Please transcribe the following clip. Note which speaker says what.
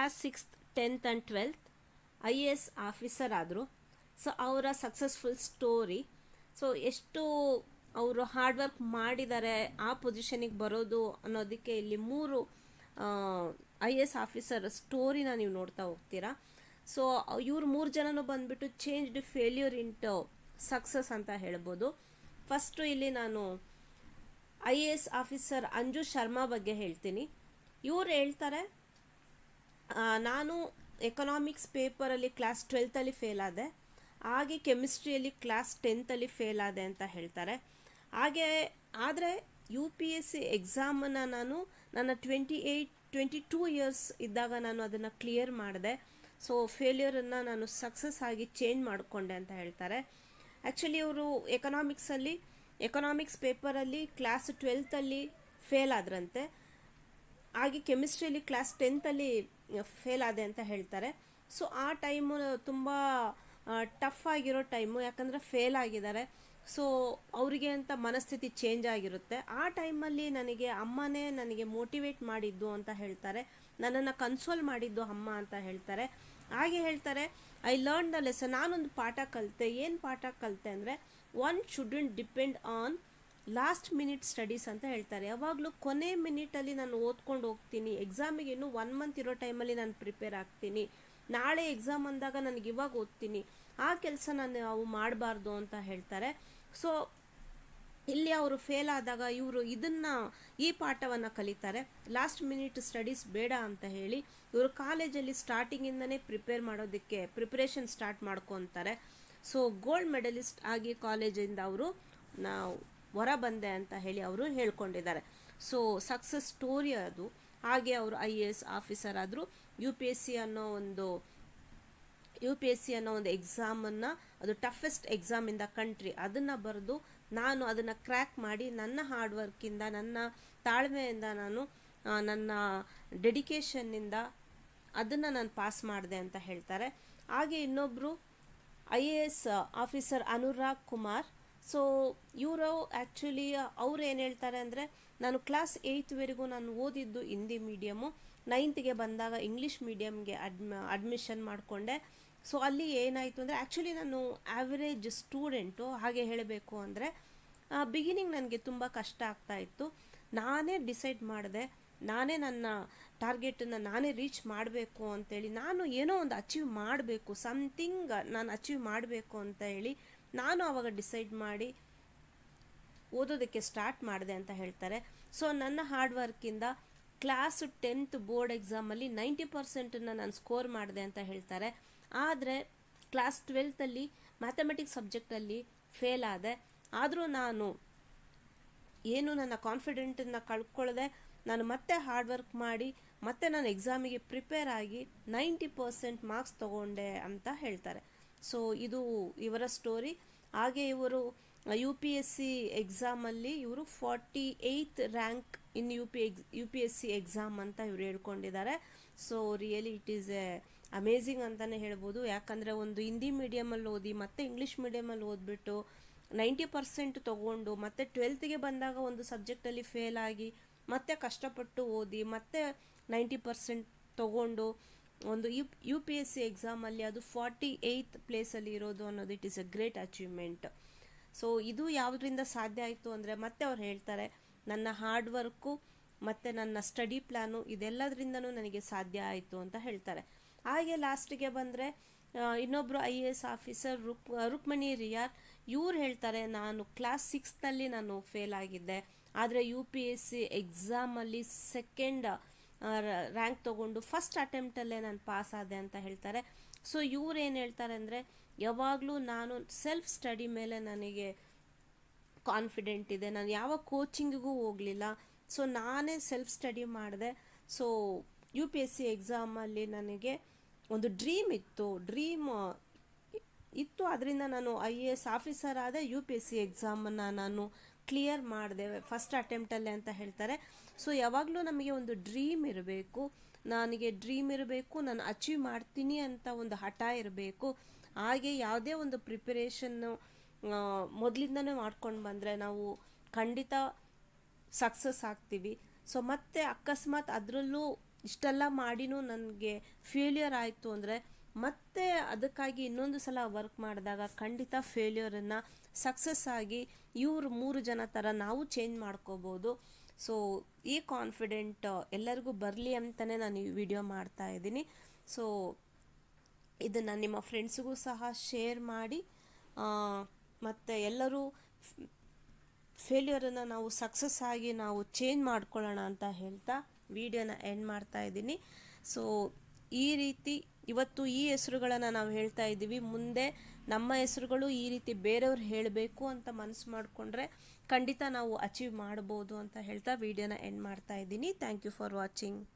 Speaker 1: class sixth tenth and twelfth I A S officer ಆದರು so ಅವರ successful story so ಎಷ್ಟು ಅವರು hard work ಮಾಡಿದ್ದಾರೆ ಆ ಪೊಸಿಷನಿಗೆ ಬರೋದು ಅನ್ನೋದಕ್ಕೆ ಇಲ್ಲಿ ಮೂರು ಐ ಎ ಎಸ್ ಆಫೀಸರ್ ಸ್ಟೋರಿನ ನೀವು ನೋಡ್ತಾ ಹೋಗ್ತೀರಾ ಸೊ ಇವ್ರು ಮೂರು ಜನನು ಬಂದ್ಬಿಟ್ಟು ಚೇಂಜ್ಡ್ ಫೇಲ್ಯೂರ್ ಇಂಟು ಸಕ್ಸಸ್ ಅಂತ ಹೇಳ್ಬೋದು ಫಸ್ಟು ಇಲ್ಲಿ ನಾನು I A S officer Anju Sharma ಬಗ್ಗೆ ಹೇಳ್ತೀನಿ ಇವ್ರು ಹೇಳ್ತಾರೆ ಆ, ನಾನು ಎಕನಾಮಿಕ್ಸ್ ಪೇಪರಲ್ಲಿ ಕ್ಲಾಸ್ ಟ್ವೆಲ್ತಲ್ಲಿ ಫೇಲ್ ಆದೆ ಹಾಗೆ ಕೆಮಿಸ್ಟ್ರಿಯಲ್ಲಿ ಕ್ಲಾಸ್ ಟೆಂತಲ್ಲಿ ಫೇಲ್ ಆದೆ ಅಂತ ಹೇಳ್ತಾರೆ ಹಾಗೆ ಆದರೆ ಯು ಪಿ ಎಸ್ ಸಿ ಎಕ್ಸಾಮನ್ನು ನಾನು ನನ್ನ twenty eight twenty two years ಇದ್ದಾಗ ನಾನು ಅದನ್ನು ಕ್ಲಿಯರ್ ಮಾಡಿದೆ ಸೊ ಫೇಲ್ಯೂರನ್ನು ನಾನು ಸಕ್ಸಸ್ ಆಗಿ ಚೇಂಜ್ ಮಾಡಿಕೊಂಡೆ ಅಂತ ಹೇಳ್ತಾರೆ ಆ್ಯಕ್ಚುಲಿ ಅವರು ಎಕನಾಮಿಕ್ಸಲ್ಲಿ ಎಕನಾಮಿಕ್ಸ್ ಪೇಪರಲ್ಲಿ ಕ್ಲಾಸ್ ಟ್ವೆಲ್ತಲ್ಲಿ ಫೇಲ್ ಆದ್ರಂತೆ ಹಾಗೆ ಕೆಮಿಸ್ಟ್ರಿಯಲ್ಲಿ ಕ್ಲಾಸ್ ಟೆಂತಲ್ಲಿ ಫೇಲ್ ಆದೆ ಅಂತ ಹೇಳ್ತಾರೆ ಸೊ ಆ ಟೈಮು ತುಂಬ ಟಫ್ ಆಗಿರೋ ಟೈಮು ಯಾಕಂದರೆ ಫೇಲ್ ಆಗಿದ್ದಾರೆ ಸೊ ಅವರಿಗೆ ಅಂತ ಮನಸ್ಥಿತಿ ಚೇಂಜ್ ಆಗಿರುತ್ತೆ ಆ ಟೈಮಲ್ಲಿ ನನಗೆ ಅಮ್ಮನೇ ನನಗೆ ಮೋಟಿವೇಟ್ ಮಾಡಿದ್ದು ಅಂತ ಹೇಳ್ತಾರೆ ನನ್ನನ್ನು ಕನ್ಸೋಲ್ ಮಾಡಿದ್ದು ಅಮ್ಮ ಅಂತ ಹೇಳ್ತಾರೆ ಹಾಗೆ ಹೇಳ್ತಾರೆ ಐ ಲರ್ನ್ ದ ಲೆಸನ್ ನಾನೊಂದು ಪಾಠ ಕಲಿತೆ ಏನು ಪಾಠ ಕಲಿತೆ ಅಂದರೆ one student depend on last minute studies ಅಂತ ಹೇಳ್ತಾರೆ ಯಾವಾಗಲೂ ಕೊನೆ ಮಿನಿಟಲ್ಲಿ ನಾನು ಓದ್ಕೊಂಡು ಹೋಗ್ತೀನಿ ಎಕ್ಸಾಮಿಗೆ ಇನ್ನೂ ಒನ್ ಮಂತ್ ಇರೋ ಟೈಮಲ್ಲಿ ನಾನು ಪ್ರಿಪೇರ್ ಆಗ್ತೀನಿ ನಾಳೆ ಎಕ್ಸಾಮ್ ಅಂದಾಗ ನನಗೆ ಇವಾಗ ಓದ್ತೀನಿ ಆ ಕೆಲಸ ನಾನು ಅವು ಮಾಡಬಾರ್ದು ಅಂತ ಹೇಳ್ತಾರೆ ಸೊ ಇಲ್ಲಿ ಅವರು ಫೇಲ್ ಆದಾಗ ಇವರು ಇದನ್ನ ಈ ಪಾಠವನ್ನು ಕಲಿತಾರೆ ಲಾಸ್ಟ್ ಮಿನಿಟ್ ಸ್ಟಡೀಸ್ ಬೇಡ ಅಂತ ಹೇಳಿ ಇವರು ಕಾಲೇಜಲ್ಲಿ ಸ್ಟಾರ್ಟಿಂಗಿಂದನೇ ಪ್ರಿಪೇರ್ ಮಾಡೋದಕ್ಕೆ ಪ್ರಿಪ್ರೇಷನ್ ಸ್ಟಾರ್ಟ್ ಮಾಡ್ಕೊತಾರೆ ಸೊ ಗೋಲ್ಡ್ ಮೆಡಲಿಸ್ಟ್ ಆಗಿ ಕಾಲೇಜಿಂದ ಅವರು ನಾವು ಹೊರ ಬಂದೆ ಅಂತ ಹೇಳಿ ಅವರು ಹೇಳ್ಕೊಂಡಿದ್ದಾರೆ ಸೊ ಸಕ್ಸಸ್ ಸ್ಟೋರಿ ಅದು ಹಾಗೆ ಅವರು ಐ ಎ ಎಸ್ ಆಫೀಸರ್ ಆದರು ಯು ಪಿ ಎಸ್ ಸಿ ಅನ್ನೋ ಒಂದು ಯು ಪಿ ಎಸ್ ಸಿ ಅನ್ನೋ ಒಂದು ಎಕ್ಸಾಮನ್ನು ಅದು toughest exam in the country ಅದನ್ನು ಬರೆದು ನಾನು ಅದನ್ನು ಕ್ರ್ಯಾಕ್ ಮಾಡಿ ನನ್ನ ಹಾರ್ಡ್ ವರ್ಕಿಂದ ನನ್ನ ತಾಳ್ಮೆಯಿಂದ ನಾನು ಆ, ನನ್ನ ಡೆಡಿಕೇಶನ್ನಿಂದ ಅದನ್ನು ನಾನು ಪಾಸ್ ಮಾಡಿದೆ ಅಂತ ಹೇಳ್ತಾರೆ ಹಾಗೆ ಇನ್ನೊಬ್ಬರು I A S officer Anurag Kumar so ಇವರು ಆ್ಯಕ್ಚುಲಿ ಅವ್ರು ಏನು ಹೇಳ್ತಾರೆ ಅಂದರೆ ನಾನು ಕ್ಲಾಸ್ ಏಯ್ತ್ವರೆಗೂ ನಾನು ಓದಿದ್ದು ಹಿಂದಿ ಮೀಡಿಯಮು ನೈನ್ತ್ಗೆ ಬಂದಾಗ ಇಂಗ್ಲೀಷ್ ಮೀಡಿಯಮ್ಗೆ ಅಡ್ಮ ಅಡ್ಮಿಷನ್ ಮಾಡಿಕೊಂಡೆ ಸೊ ಅಲ್ಲಿ ಏನಾಯಿತು ಅಂದರೆ ಆ್ಯಕ್ಚುಲಿ ನಾನು ಆ್ಯಾವ್ರೇಜ್ ಸ್ಟೂಡೆಂಟು ಹಾಗೆ ಹೇಳಬೇಕು ಅಂದರೆ ಬಿಗಿನಿಂಗ್ ನನಗೆ ತುಂಬ ಕಷ್ಟ ಆಗ್ತಾ ಇತ್ತು ನಾನೇ ಡಿಸೈಡ್ ಮಾಡಿದೆ ನಾನೇ ನನ್ನ ಟಾರ್ಗೆಟನ್ನು ನಾನೇ ರೀಚ್ ಮಾಡಬೇಕು ಅಂತೇಳಿ ನಾನು ಏನೋ ಒಂದು ಅಚೀವ್ ಮಾಡಬೇಕು ಸಮಥಿಂಗ್ ನಾನು ಅಚೀವ್ ಮಾಡಬೇಕು ಅಂತ ಹೇಳಿ ನಾನು ಆವಾಗ ಡಿಸೈಡ್ ಮಾಡಿ ಓದೋದಕ್ಕೆ ಸ್ಟಾರ್ಟ್ ಮಾಡಿದೆ ಅಂತ ಹೇಳ್ತಾರೆ ಸೊ ನನ್ನ ಹಾರ್ಡ್ ವರ್ಕಿಂದ ಕ್ಲಾಸ್ ಟೆಂತ್ ಬೋರ್ಡ್ ಎಕ್ಸಾಮಲ್ಲಿ ನೈಂಟಿ ಪರ್ಸೆಂಟನ್ನು ನಾನು ಸ್ಕೋರ್ ಮಾಡಿದೆ ಅಂತ ಹೇಳ್ತಾರೆ ಆದರೆ ಕ್ಲಾಸ್ ಟ್ವೆಲ್ತಲ್ಲಿ ಮ್ಯಾಥಮೆಟಿಕ್ಸ್ ಸಬ್ಜೆಕ್ಟಲ್ಲಿ ಫೇಲ್ ಆದೆ ಆದರೂ ನಾನು ಏನು ನನ್ನ ಕಾನ್ಫಿಡೆಂಟನ್ನು ಕಳ್ಕೊಳ್ಳದೆ ನಾನು ಮತ್ತೆ ಹಾರ್ಡ್ ವರ್ಕ್ ಮಾಡಿ ಮತ್ತೆ ನಾನು ಎಕ್ಸಾಮಿಗೆ ಪ್ರಿಪೇರ್ ಆಗಿ ನೈಂಟಿ ಪರ್ಸೆಂಟ್ ಮಾರ್ಕ್ಸ್ ತಗೊಂಡೆ ಅಂತ ಹೇಳ್ತಾರೆ ಸೊ ಇದು ಇವರ ಸ್ಟೋರಿ ಹಾಗೆ ಇವರು ಯು ಪಿ ಎಸ್ ಸಿ ಎಕ್ಸಾಮಲ್ಲಿ ಇವರು forty eighth rank in U P ಎಕ್ಸ್ U P S C exam ಅಂತ ಇವರು ಹೇಳ್ಕೊಂಡಿದ್ದಾರೆ so really it is a amazing ಅಂತಲೇ ಹೇಳ್ಬೋದು ಯಾಕಂದರೆ ಒಂದು ಹಿಂದಿ ಮೀಡಿಯಮಲ್ಲಿ ಓದಿ ಮತ್ತೆ ಇಂಗ್ಲೀಷ್ ಮೀಡಿಯಮಲ್ಲಿ ಓದ್ಬಿಟ್ಟು ನೈಂಟಿ ಪರ್ಸೆಂಟ್ ತೊಗೊಂಡು ಮತ್ತೆ ಟ್ವೆಲ್ತ್ಗೆ ಬಂದಾಗ ಒಂದು ಸಬ್ಜೆಕ್ಟಲ್ಲಿ ಫೇಲ್ ಆಗಿ ಮತ್ತೆ ಕಷ್ಟಪಟ್ಟು ಓದಿ ಮತ್ತೆ ನೈಂಟಿ ಪರ್ಸೆಂಟ್ ತೊಗೊಂಡು ಒಂದು U U P S C ಎಕ್ಸಾಮಲ್ಲಿ ಅದು ಫಾರ್ಟಿ ಏಯ್ತ್ ಪ್ಲೇಸಲ್ಲಿ ಇರೋದು ಅನ್ನೋದು it is a great achievement so ಇದು ಯಾವುದರಿಂದ ಸಾಧ್ಯ ಆಯಿತು ಅಂದರೆ ಮತ್ತೆ ಅವ್ರು ಹೇಳ್ತಾರೆ ನನ್ನ ಹಾರ್ಡ್ ವರ್ಕು ಮತ್ತು ನನ್ನ ಸ್ಟಡಿ ಪ್ಲ್ಯಾನು ಇದೆಲ್ಲದರಿಂದನೂ ನನಗೆ ಸಾಧ್ಯ ಆಯಿತು ಅಂತ ಹೇಳ್ತಾರೆ ಹಾಗೆ ಲಾಸ್ಟಿಗೆ ಬಂದರೆ ಇನ್ನೊಬ್ಬರು ಐ ಎ ಎಸ್ ಆಫೀಸರ್ ರುಕ್ ರುಕ್ಮಣಿ ರಿಯಾರ್ ಇವ್ರು ಹೇಳ್ತಾರೆ ನಾನು ಕ್ಲಾಸ್ ಸಿಕ್ಸ್ನಲ್ಲಿ ನಾನು ಫೇಲ್ ಆಗಿದ್ದೆ ಆದರೆ ಯು ಪಿ ಎಸ್ ಸಿ ಎಕ್ಸಾಮಲ್ಲಿ ಸೆಕೆಂಡ್ ರ್ಯಾಂಕ್ ತೊಗೊಂಡು ಫಸ್ಟ್ ಅಟೆಂಪ್ಟಲ್ಲೇ ನಾನು ಪಾಸ್ ಆದೆ ಅಂತ ಹೇಳ್ತಾರೆ ಸೊ ಇವ್ರು ಏನು ಹೇಳ್ತಾರೆ ಅಂದರೆ ಯಾವಾಗಲೂ ನಾನು ಸೆಲ್ಫ್ ಸ್ಟಡಿ ಮೇಲೆ ನನಗೆ ಕಾನ್ಫಿಡೆಂಟ್ ಇದೆ ನಾನು ಯಾವ ಕೋಚಿಂಗಿಗೂ ಹೋಗಲಿಲ್ಲ ಸೊ ನಾನೇ ಸೆಲ್ಫ್ ಸ್ಟಡಿ ಮಾಡಿದೆ so U P S C ಎಕ್ಸಾಮಲ್ಲಿ ನನಗೆ ಒಂದು ಡ್ರೀಮ್ ಇತ್ತು ಡ್ರೀಮ್ ಇತ್ತು ಅದರಿಂದ ನಾನು ಐ ಎ ಎಸ್ ಆಫೀಸರ್ ಆದ ಯು ಪಿ ಎಸ್ ಸಿ ಎಕ್ಸಾಮನ್ನು ನಾನು ಕ್ಲಿಯರ್ ಮಾಡಿದೆ ಫಸ್ಟ್ ಅಟೆಂಪ್ಟಲ್ಲೇ ಅಂತ ಹೇಳ್ತಾರೆ ಸೊ ಯಾವಾಗಲೂ ನಮಗೆ ಒಂದು ಡ್ರೀಮ್ ಇರಬೇಕು ನನಗೆ ಡ್ರೀಮ್ ಇರಬೇಕು ನಾನು ಅಚೀವ್ ಮಾಡ್ತೀನಿ ಅಂತ ಒಂದು ಹಠ ಇರಬೇಕು ಹಾಗೆ ಯಾವುದೇ ಒಂದು ಪ್ರಿಪರೇಷನ್ನು ಮೊದಲಿಂದನೇ ಮಾಡ್ಕೊಂಡು ಬಂದರೆ ನಾವು ಖಂಡಿತ ಸಕ್ಸಸ್ ಆಗ್ತೀವಿ ಸೊ ಮತ್ತೆ ಅಕಸ್ಮಾತ್ ಅದರಲ್ಲೂ ಇಷ್ಟೆಲ್ಲ ಮಾಡಿನೂ ನನಗೆ ಫೇಲ್ಯೂರ್ ಆಯಿತು ಅಂದರೆ ಮತ್ತೆ ಅದಕ್ಕಾಗಿ ಇನ್ನೊಂದು ಸಲ ವರ್ಕ್ ಮಾಡಿದಾಗ ಖಂಡಿತ ಫೇಲ್ಯೂರನ್ನು ಸಕ್ಸಸ್ ಆಗಿ ಇವರು ಮೂರು ಜನ ಥರ ನಾವು ಚೇಂಜ್ ಮಾಡ್ಕೋಬೋದು ಸೊ ಈ ಕಾನ್ಫಿಡೆಂಟ್ ಎಲ್ಲರಿಗೂ ಬರಲಿ ಅಂತಲೇ ನಾನು ಈ ವಿಡಿಯೋ ಮಾಡ್ತಾ ಇದ್ದೀನಿ ಸೊ ಇದನ್ನು ನಿಮ್ಮ ಫ್ರೆಂಡ್ಸಿಗೂ ಸಹ ಶೇರ್ ಮಾಡಿ ಮತ್ತು ಎಲ್ಲರೂ ಫೇಲ್ಯೂರನ್ನು ನಾವು ಸಕ್ಸಸ್ ಆಗಿ ನಾವು ಚೇಂಜ್ ಮಾಡ್ಕೊಳ್ಳೋಣ ಅಂತ ಹೇಳ್ತಾ ವಿಡಿಯೋನ ಎಂಡ್ ಮಾಡ್ತಾ ಇದ್ದೀನಿ ಸೊ ಈ ರೀತಿ ಇವತ್ತು ಈ ಹೆಸರುಗಳನ್ನು ನಾವು ಹೇಳ್ತಾ ಇದ್ದೀವಿ ಮುಂದೆ ನಮ್ಮ ಹೆಸರುಗಳು ಈ ರೀತಿ ಬೇರೆಯವ್ರು ಹೇಳಬೇಕು ಅಂತ ಮನಸ್ಸು ಮಾಡಿಕೊಂಡ್ರೆ ಖಂಡಿತ ನಾವು ಅಚೀವ್ ಮಾಡ್ಬೋದು ಅಂತ ಹೇಳ್ತಾ ವಿಡಿಯೋನ ಎಂಡ್ ಮಾಡ್ತಾ ಇದ್ದೀನಿ ಥ್ಯಾಂಕ್ ಯು ಫಾರ್ ವಾಚಿಂಗ್